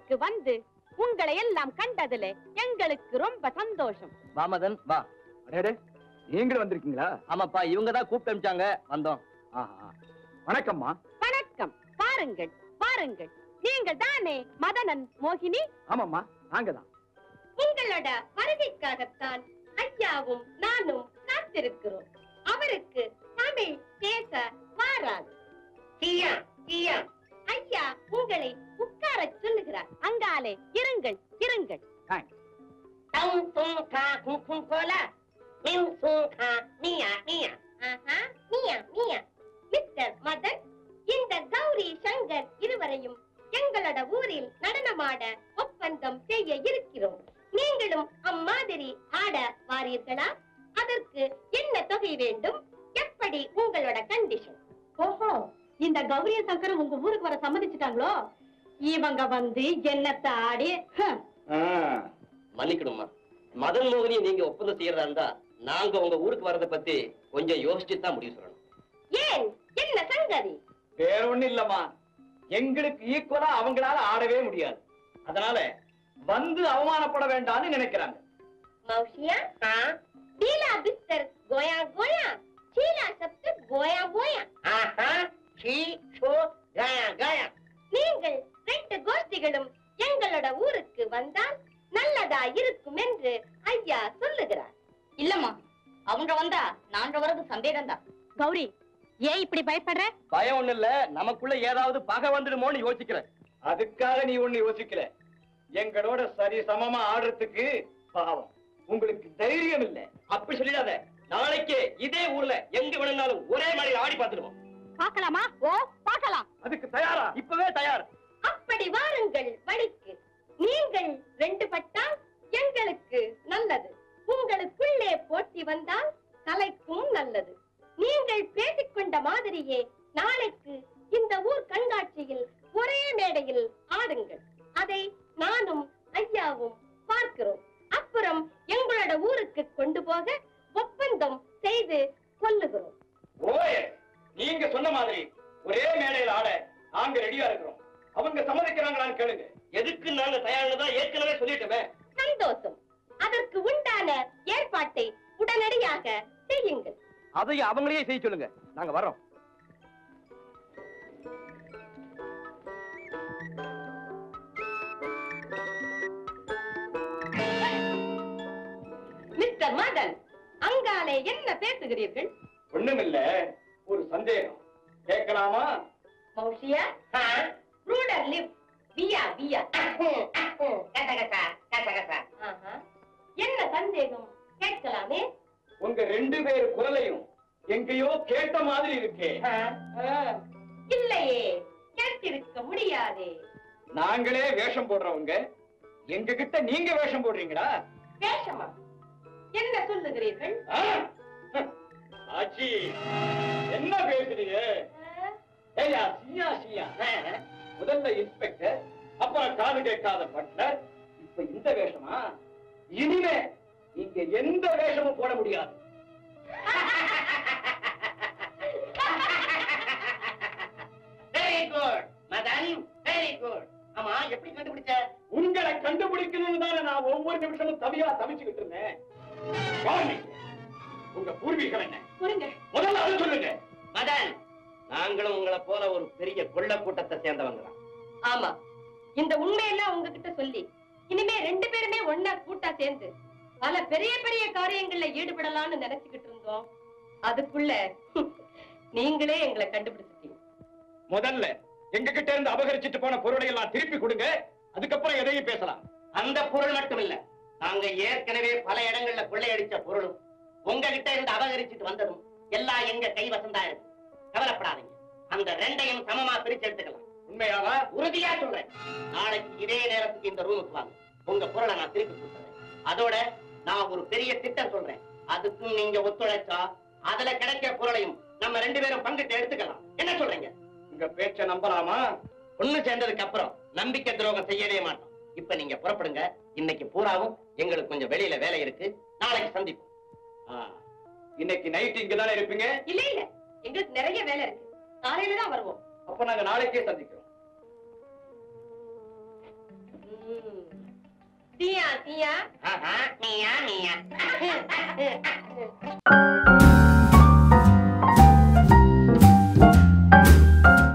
ஊருக்கு வந்து உங்களை எல்லாம் கண்டதுல எங்களுக்கு ரொம்ப சந்தோஷம் வாமதன் வா அடேடே நீங்களும் வந்திருக்கீங்களா ஆமாப்பா இவங்க தான் கூப்பிட்டு அனுப்பிச்சாங்க வந்தோம் ஆஹா வணக்கம்மா வணக்கம் பாருங்கள் பாருங்கள் நீங்கள் தானே மதனன் மோகினி ஆமாம்மா நாங்க தான் உங்களோட வருகைக்காகத்தான் ஐயாவும் நானும் காத்திருக்கிறோம் அவருக்கு தமிழ் பேச வாராது ஐயா உங்களை உட்கார சொல்லுகிறார் அங்காலே இருங்கள் இருங்கள் ஆஹா, மியா, மியா. மிஸ்டர் மதன் இந்த கௌரி சங்கர் இருவரையும் எங்களோட ஊரில் நடனமாட ஒப்பந்தம் செய்ய இருக்கிறோம் நீங்களும் அம்மாதிரி ஆட வாரீர்களா அதற்கு என்ன தொகை வேண்டும் எப்படி உங்களோட கண்டிஷன் ஓஹோ இந்த கௌரிய சங்கர் உங்க ஊருக்கு வர சம்மதிச்சுட்டாங்களோ இவங்க வந்து என்னத்த ஆடி ஹம், மன்னிக்கணுமா மதன் மோகனியை நீங்க ஒப்பந்தம் செய்யறதா இருந்தா நாங்க உங்க ஊருக்கு வரத பத்தி கொஞ்சம் யோசிச்சு தான் முடிவு சொல்லணும் ஏன் என்ன சங்கதி வேற ஒண்ணு இல்லம்மா எங்களுக்கு ஈக்குவலா அவங்களால ஆடவே முடியாது அதனால வந்து அவமானப்பட வேண்டாம்னு நினைக்கிறாங்க मौसिया हाँ डीला बिस्तर गोया गोया चीला सबसे गोया गोया நீங்கள் ரெண்டு கோஷ்டிகளும் எங்களோட ஊருக்கு வந்தால் நல்லதா இருக்கும் என்று ஐயா சொல்லுகிறார் இல்லம்மா அவங்க வந்தா நாங்க வர்றது சந்தேகம் தான் கௌரி ஏன் இப்படி பயப்படுற பயம் ஒண்ணு இல்ல நமக்குள்ள ஏதாவது பகை வந்துடுமோன்னு யோசிக்கிறேன் அதுக்காக நீ ஒண்ணு யோசிக்கல எங்களோட சரி சமமா ஆடுறதுக்கு பாவம் உங்களுக்கு தைரியம் இல்ல அப்படி சொல்லிடாத நாளைக்கே இதே ஊர்ல எங்க வேணும்னாலும் ஒரே மாதிரி ஆடி பார்த்துடுவோம் பார்க்கலாமா ஓ பார்க்கலாம் அதுக்கு தயாரா இப்பவே தயார் அப்படி வாருங்கள் வழிக்கு நீங்கள் ரெண்டு பட்டால் எங்களுக்கு நல்லது உங்களுக்குள்ளே போட்டி வந்தால் கலைக்கும் நல்லது நீங்கள் பேசிக்கொண்ட மாதிரியே நாளைக்கு இந்த ஊர் கண்காட்சியில் ஒரே மேடையில் ஆடுங்கள் அதை நானும் ஐயாவும் பார்க்கிறோம் அப்புறம் எங்களோட ஊருக்கு கொண்டு போக ஒப்பந்தம் செய்து கொள்ளுகிறோம் ஓயே நீங்க சொன்ன மாதிரி ஒரே மேடையில் ஆட நாங்க ரெடியா இருக்கிறோம் அவங்க சம்மதிக்கிறாங்களான்னு கேளுங்க எதுக்கு நாங்க தயார்னு தான் ஏற்கனவே சொல்லிட்டோமே சந்தோஷம் அதற்கு உண்டான ஏற்பாட்டை உடனடியாக செய்யுங்கள் அதையும் அவங்களையே செய்ய சொல்லுங்க நாங்க வர்றோம் மிஸ்டர் மதன் அங்காலே என்ன பேசுகிறீர்கள் ஒண்ணுமில்ல ஒரு சந்தேகம் கேட்கலாமா மௌஷியா ரூடர் லிவ் வியா வியா ஆஹா. என்ன சந்தேகம் கேட்கலாமே உங்க ரெண்டு பேர் குரலையும் எங்கேயோ கேட்ட மாதிரி இருக்கே ஆ, இல்லையே கேட்டிருக்க முடியாதே நாங்களே வேஷம் போடுறவங்க எங்க கிட்ட நீங்க வேஷம் போடுறீங்களா வேஷமா என்ன சொல்லுகிறீர்கள் ஆ? ஆச்சி என்ன பேசுறீங்க ஆ, ஏய்யா, சியா சியா முதல்ல இன்ஸ்பெக்டர் அப்புறம் காது கேட்காத பட்லர் இப்ப இந்த வேஷமா இனிமே நீங்க எந்த வேஷமும் போட முடியாது very good Madan very good ஆமா எப்படி கண்டுபிடிச்ச உங்களை கண்டுபிடிக்கணும்னு தானே நான் ஒவ்வொரு நிமிஷமும் தவியா தவிச்சுக்கிட்டு இருந்தேன் யார் நீங்க? உங்க பூர்வீகம் என்ன புரிங்க முதல்ல அதை சொல்லுங்க மதன் நாங்களும் உங்களை போல ஒரு பெரிய கொள்ள கூட்டத்தை சேர்ந்தவங்க தான் ஆமா இந்த உண்மையெல்லாம் உங்ககிட்ட சொல்லி இனிமே ரெண்டு பேருமே ஒன்னா கூட்டா சேர்ந்து பல பெரிய பெரிய காரியங்கள்ல ஈடுபடலாம்னு நினைச்சுக்கிட்டு இருந்தோம் அதுக்குள்ள நீங்களே எங்களை கண்டுபிடிச்சிட்டீங்க முதல்ல எங்க கிட்ட இருந்து அபகரிச்சிட்டு போன பொருளை எல்லாம் திருப்பி கொடுங்க அதுக்கப்புறம் எதையும் பேசலாம் அந்த பொருள் மட்டும் இல்ல நாங்க ஏற்கனவே பல இடங்கள்ல கொள்ளையடிச்ச பொருளும் உங்ககிட்ட இருந்து அபகரிச்சுட்டு வந்ததும் எல்லாம் எங்க கைவசம் தான் இருக்கு கவலைப்படாதீங்க அந்த ரெண்டையும் சமமா பிரிச்சு எடுத்துக்கலாம் உண்மையாவா உறுதியா சொல்றேன் நாளைக்கு இதே நேரத்துக்கு இந்த ரூமுக்கு வாங்க உங்க பொருளை நான் திருப்பி கொடுத்துறேன் அதோட நான் ஒரு பெரிய திட்டம் சொல்றேன் அதுக்கும் நீங்க ஒத்துழைச்சா அதுல கிடைக்கிற பொருளையும் நம்ம ரெண்டு பேரும் பங்கிட்டு எடுத்துக்கலாம் என்ன சொல்றீங்க உங்க பேச்ச நம்பலாமா ஒண்ணு சேர்ந்ததுக்கு அப்புறம் நம்பிக்கை துரோகம் செய்யவே மாட்டோம் இப்ப நீங்க புறப்படுங்க இன்னைக்கு பூராவும் எங்களுக்கு கொஞ்சம் வெளியில வேலை இருக்கு நாளைக்கு சந்திப்போம் ஆ, இன்னைக்கு நைட் இங்க தானே இருப்பீங்க இல்ல இல்ல எங்களுக்கு நிறைய வேலை இருக்கு காலையில தான் வருவோம் அப்ப நாங்க நாளைக்கே சந்திக்கிறோம் தீயா தீயா ஆஹா, நீயா நீயா